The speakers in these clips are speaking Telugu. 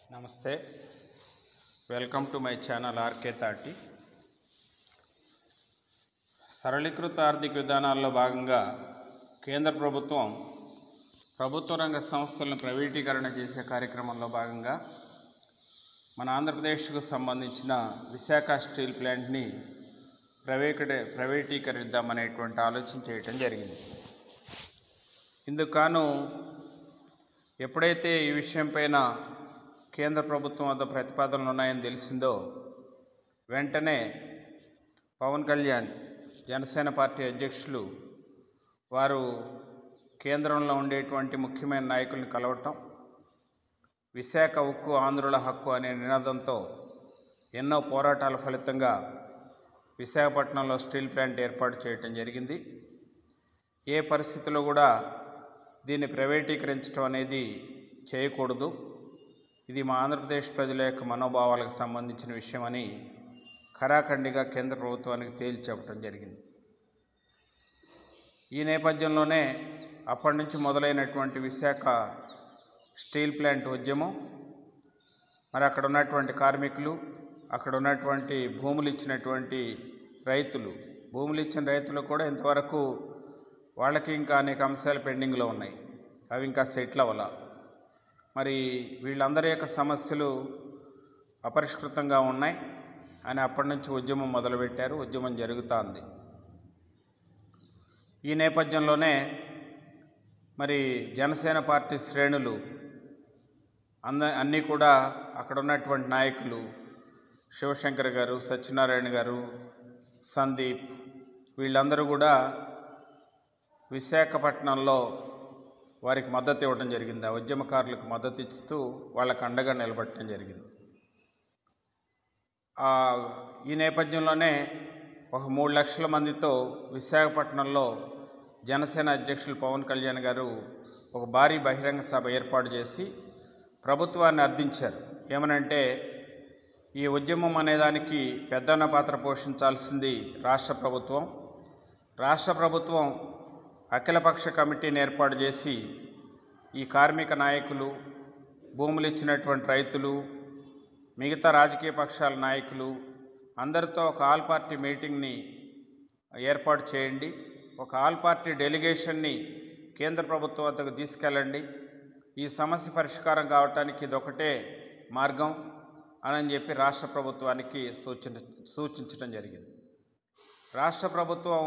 నమస్తే welcome to my channel RK thirty సరళీకృత ఆర్థిక విధానాల్లో భాగంగా కేంద్ర ప్రభుత్వం ప్రభుత్వ రంగ సంస్థలను ప్రైవేటీకరణ చేసే కార్యక్రమంలో భాగంగా మన ఆంధ్రప్రదేశ్కు సంబంధించిన విశాఖ స్టీల్ ప్లాంట్ని ప్రైవేట్ ప్రైవేటీకరిద్దామనేటువంటి ఆలోచన చేయటం జరిగింది ఇందుకు గాను ఎప్పుడైతే ఈ విషయం పైన కేంద్ర ప్రభుత్వం వద్ద ప్రతిపాదనలు ఉన్నాయని తెలిసిందో వెంటనే పవన్ కళ్యాణ్ జనసేన పార్టీ అధ్యక్షులు వారు కేంద్రంలో ఉండేటువంటి ముఖ్యమైన నాయకుల్ని కలవటం విశాఖ ఉక్కు ఆంధ్రుల హక్కు అనే నినాదంతో ఎన్నో పోరాటాల ఫలితంగా విశాఖపట్నంలో స్టీల్ ప్లాంట్ ఏర్పాటు చేయటం జరిగింది ఏ పరిస్థితిలో కూడా దీన్ని ప్రైవేటీకరించడం అనేది చేయకూడదు ఇది మా ఆంధ్రప్రదేశ్ ప్రజల యొక్క మనోభావాలకు సంబంధించిన విషయమని ఖరాఖండిగా కేంద్ర ప్రభుత్వానికి తేల్చి చెప్పడం జరిగింది ఈ నేపథ్యంలోనే అప్పటి నుంచి మొదలైనటువంటి విశాఖ స్టీల్ ప్లాంట్ ఉద్యమం మరి అక్కడ ఉన్నటువంటి కార్మికులు అక్కడ ఉన్నటువంటి భూములు ఇచ్చినటువంటి రైతులు భూములు ఇచ్చిన రైతులు కూడా ఇంతవరకు వాళ్ళకి ఇంకా అనేక అంశాలు పెండింగ్లో ఉన్నాయి అవి ఇంకా సెటిల్ అవ్వాల మరి వీళ్ళందరి యొక్క సమస్యలు అపరిష్కృతంగా ఉన్నాయి అని అప్పటి నుంచి ఉద్యమం మొదలుపెట్టారు ఉద్యమం జరుగుతోంది ఈ నేపథ్యంలోనే మరి జనసేన పార్టీ శ్రేణులు అంద అన్నీ కూడా అక్కడ ఉన్నటువంటి నాయకులు శివశంకర్ గారు సత్యనారాయణ గారు సందీప్ వీళ్ళందరూ కూడా విశాఖపట్నంలో వారికి మద్దతు ఇవ్వడం జరిగింది ఆ ఉద్యమకారులకు మద్దతు ఇస్తూ వాళ్ళకు అండగా నిలబడటం జరిగింది ఆ, ఈ నేపథ్యంలోనే ఒక మూడు లక్షల మందితో విశాఖపట్నంలో జనసేన అధ్యక్షులు పవన్ కళ్యాణ్ గారు ఒక భారీ బహిరంగ సభ ఏర్పాటు చేసి ప్రభుత్వాన్ని అర్థించారు ఏమనంటే ఈ ఉద్యమం అనేదానికి పెద్దన్న పాత్ర పోషించాల్సింది రాష్ట్ర ప్రభుత్వం రాష్ట్ర ప్రభుత్వం అఖిలపక్ష కమిటీని ఏర్పాటు చేసి ఈ కార్మిక నాయకులు భూములు ఇచ్చినటువంటి రైతులు మిగతా రాజకీయ పక్షాల నాయకులు అందరితో ఒక ఆల్ పార్టీ మీటింగ్ని ఏర్పాటు చేయండి ఒక ఆల్ పార్టీ డెలిగేషన్ని కేంద్ర ప్రభుత్వం వద్దకు తీసుకెళ్ళండి ఈ సమస్య పరిష్కారం కావటానికి ఇదొకటే మార్గం అని చెప్పి రాష్ట్ర ప్రభుత్వానికి సూచన సూచించడం జరిగింది రాష్ట్ర ప్రభుత్వం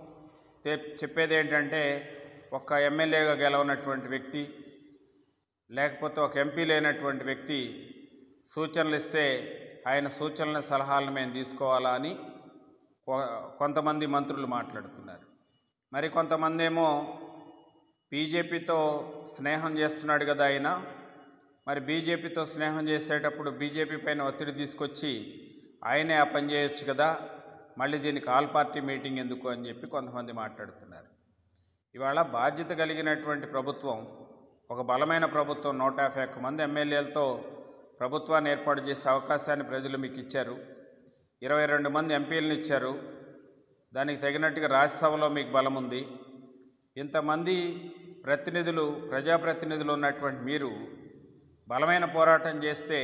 తె- చెప్పేది ఏంటంటే ఒక ఎమ్మెల్యేగా గెలవనటువంటి వ్యక్తి లేకపోతే ఒక ఎంపీ లేనటువంటి వ్యక్తి సూచనలు ఇస్తే ఆయన సూచనల సలహాలను మేము తీసుకోవాలా అని కొ- కొంతమంది మంత్రులు మాట్లాడుతున్నారు మరి కొంతమంది ఏమో బీజేపీతో స్నేహం చేస్తున్నాడు కదా ఆయన మరి బీజేపీతో స్నేహం చేసేటప్పుడు బీజేపీ పైన ఒత్తిడి తీసుకొచ్చి ఆయనే ఆ పని చేయొచ్చు కదా మళ్ళీ దీనికి ఆల్ పార్టీ మీటింగ్ ఎందుకు అని చెప్పి కొంతమంది మాట్లాడుతున్నారు ఇవాళ బాధ్యత కలిగినటువంటి ప్రభుత్వం ఒక బలమైన ప్రభుత్వం నూట యాభై ఒక్క మంది ఎమ్మెల్యేలతో ప్రభుత్వాన్ని ఏర్పాటు చేసే అవకాశాన్ని ప్రజలు మీకు ఇచ్చారు ఇరవై రెండు మంది ఎంపీలను ఇచ్చారు దానికి తగినట్టుగా రాజ్యసభలో మీకు బలం ఉంది ఇంతమంది ప్రతినిధులు ప్రజాప్రతినిధులు ఉన్నటువంటి మీరు బలమైన పోరాటం చేస్తే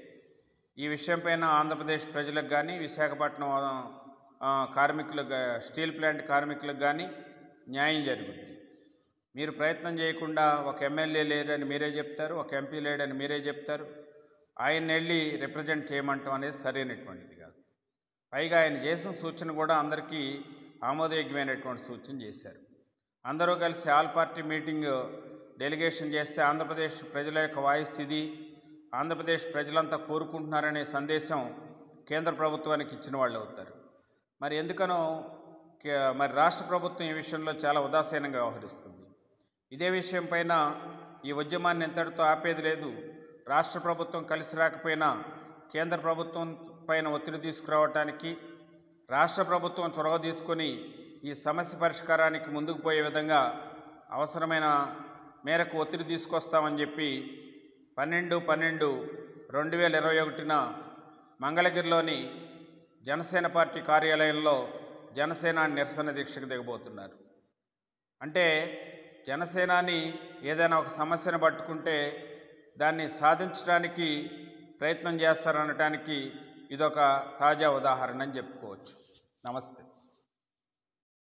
ఈ విషయంపైన ఆంధ్రప్రదేశ్ ప్రజలకు కానీ విశాఖపట్నం ఆ, కార్మికులకు గా- స్టీల్ ప్లాంట్ కార్మికులకు కానీ న్యాయం జరుగుద్ది మీరు ప్రయత్నం చేయకుండా ఒక ఎమ్మెల్యే లేరని మీరే చెప్తారు ఒక ఎంపీ లేడని మీరే చెప్తారు ఆయన వెళ్ళి రిప్రజెంట్ చేయమంటాం అనేది సరైనటువంటిది కాదు పైగా ఆయన చేసిన సూచన కూడా అందరికీ ఆమోదయోగ్యమైనటువంటి సూచన చేశారు అందరూ కలిసి ఆల్ పార్టీ మీటింగ్ డెలిగేషన్ చేస్తే ఆంధ్రప్రదేశ్ ప్రజల యొక్క వాయిస్ ఇది ఆంధ్రప్రదేశ్ ప్రజలంతా కోరుకుంటున్నారనే సందేశం కేంద్ర ప్రభుత్వానికి ఇచ్చిన వాళ్ళు అవుతారు మరి ఎందుకనో కే- మరి రాష్ట్ర ప్రభుత్వం ఈ విషయంలో చాలా ఉదాసీనంగా వ్యవహరిస్తుంది ఇదే విషయం పైన ఈ ఉద్యమాన్ని ఎంతటితో ఆపేది లేదు రాష్ట్ర ప్రభుత్వం కలిసి రాకపోయినా కేంద్ర ప్రభుత్వం పైన ఒత్తిడి తీసుకురావటానికి రాష్ట్ర ప్రభుత్వం చొరవ తీసుకొని ఈ సమస్య పరిష్కారానికి ముందుకు పోయే విధంగా అవసరమైన మేరకు ఒత్తిడి తీసుకొస్తామని చెప్పి పన్నెండు పన్నెండు రెండు వేల ఇరవై ఒకటిన మంగళగిరిలోని జనసేన పార్టీ కార్యాలయంలో జనసేన నిరసన దీక్షకు దిగబోతున్నారు అంటే జనసేనాని ఏదైనా ఒక సమస్యను పట్టుకుంటే దాన్ని సాధించడానికి ప్రయత్నం చేస్తారనటానికి ఇదొక తాజా ఉదాహరణ అని చెప్పుకోవచ్చు నమస్తే